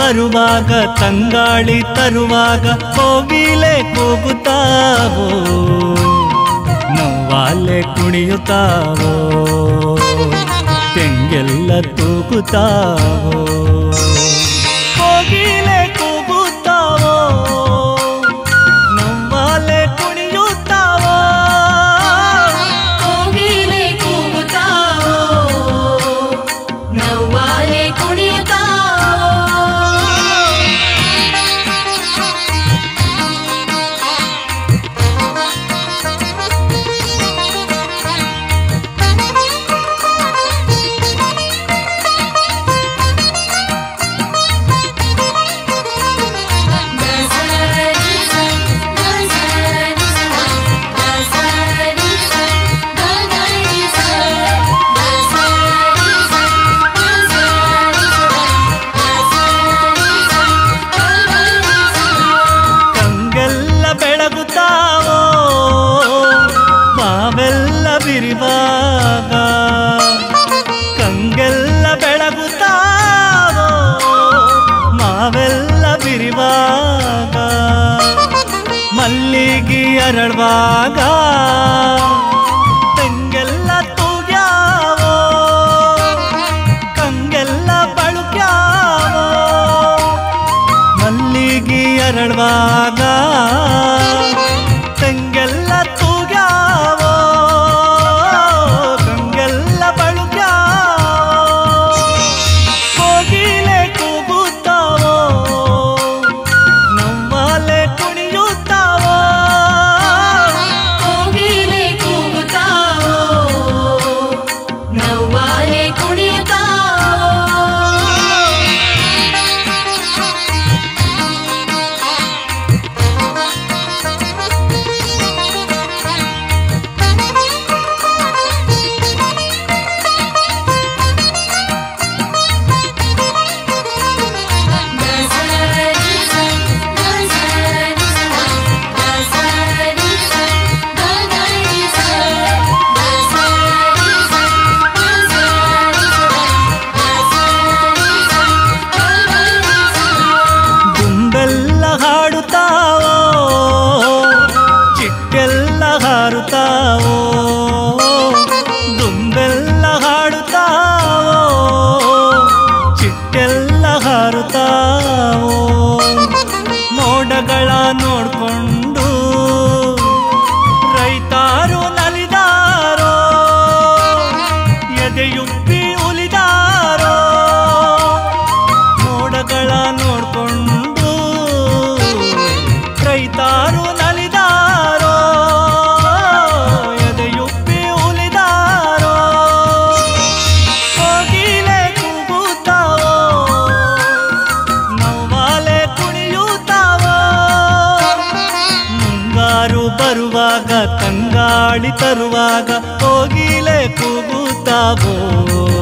ಬರುವಾಗ ತಂಗಾಳಿ ತರುವಾಗ ಕೋಗಿಲೆ ಕೂಗುತ್ತಾವೋ ನೋವಾಲೆ ಕುಣಿಯುತ್ತಾವೋ ತೆಂಗೆಲ್ಲ ತೂಗುತ್ತಾವೋ ಕೋಗಿಲೆ ಕೂಗುತ್ತಾವೋ ನೋವಾಲೆ ಕುಣಿಯುತ್ತಾವೋ ಕೋಗಿಲೆ ಕೂಗುತ್ತಾವೋ ನವ್ವಾಲೆ ಕುಣಿಯುತ್ತಾವೋ ಕಂಗೆಲ್ಲ ಬೆಳಗುತ್ತಾವೋ ಮಾವೆಲ್ಲ ಬಿರಿವಾಗ ಕಂಗೆಲ್ಲ ಬೆಳಗುತ್ತಾವೋ ಮಾವೆಲ್ಲ ಬಿರಿವಾಗ ಮಲ್ಲಿಗೆ ಅರಳುವಾಗ ತೆಂಗೆಲ್ಲ ತೂಗ್ಯಾವೋ ಕಂಗೆಲ್ಲ ಬಳುಕ್ಯಾವೋ ಮಲ್ಲಿಗೆ ಅರಳುವಾಗ ತೆಂಗೆಲ್ಲ ತೂಗ್ಯಾವೋ ಕಂಗೆಲ್ಲ ಬಳುಕ್ಯಾವೋ ಕೋಗಿಲೆ ಕೂಗುತ್ತಾವೋ ನವ್ವಾಲೆ ಕುಣಿಯುತ್ತಾವೋ ಕೋಗಿಲೆ ಕೂಗುತ್ತಾವೋ ನವ್ವಾಲೆ ಕುಣಿಯುತ್ತಾವೋ ದುಂಬೆಲ್ಲ ಹಾಡುತ್ತಾವೋ ಚಿಟ್ಟೆಲ್ಲ ಹಾರುತ್ತಾವೋ ದುಂಬೆಲ್ಲ ಹಾಡುತ್ತಾವೋ ಚಿಟ್ಟೆಲ್ಲ ಹಾರುತ್ತಾವೋ ಮೋಡಗಳ ನೋಡ್ಕೊಂಡು ರೈತಾರು ನಲಿದಾರೋ ಎದೆಯುಪ್ಪಿ ಉಲಿದಾರೋ ಮೋಡಗಳ ನೋಡ್ಕೊಂಡು ರೈತಾರು ನಲಿದಾರೋ ಎದೆಯುಪ್ಪಿ ಉಲಿದಾರೋ ಕೋಗಿಲೆ ಕೂಗುತ್ತಾವೋ ನವ್ವಾಲೆ ಕುಣಿಯುತ್ತಾವೋ ಮುಂಗಾರು ಬರುವಾಗ ತಂಗಾಳಿ ತರುವಾಗ ಕೋಗಿಲೆ ಕೂಗುತ್ತಾವೋ